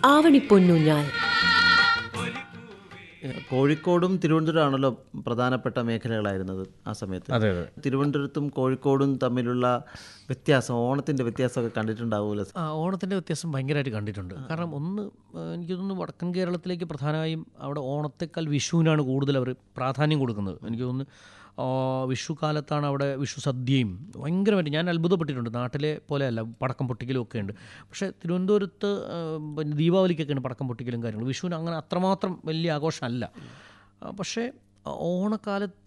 ആവണിപ്പൊന്നൂഞ്ഞാൽ കോഴിക്കോടും തിരുവനന്തപുരമാണല്ലോ പ്രധാനപ്പെട്ട മേഖലകളായിരുന്നത് ആ സമയത്ത് അതെ അതെ തിരുവനന്തപുരത്തും കോഴിക്കോടും തമ്മിലുള്ള വ്യത്യാസം ഓണത്തിന്റെ വ്യത്യാസമൊക്കെ കണ്ടിട്ടുണ്ടാവുമല്ലോ ആ ഓണത്തിൻ്റെ വ്യത്യാസം ഭയങ്കരമായിട്ട് കണ്ടിട്ടുണ്ട് കാരണം ഒന്ന് ആ, എനിക്ക് തോന്നുന്നു വടക്കൻ കേരളത്തിലേക്ക് പ്രധാനമായും അവിടെ ഓണത്തെക്കാൾ വിഷുവിനാണ് കൂടുതൽ അവർ പ്രാധാന്യം കൊടുക്കുന്നത് എനിക്ക് തോന്നുന്നു ആ, വിഷു കാലത്താണ് അവിടെ വിഷു സദ്യയും ഭയങ്കരമായിട്ട് ഞാൻ അത്ഭുതപ്പെട്ടിട്ടുണ്ട് നാട്ടിലെ പോലെയല്ല പടക്കം പൊട്ടിക്കലും ഒക്കെ ഉണ്ട് പക്ഷേ തിരുവനന്തപുരത്ത് ആ, പിന്നെ ദീപാവലിക്കൊക്കെയാണ് പടക്കം പൊട്ടിക്കലും കാര്യങ്ങളും വിഷുവിന് അങ്ങനെ അത്രമാത്രം വലിയ ആഘോഷമല്ല ആ, പക്ഷേ ആ, ഓണക്കാലത്ത്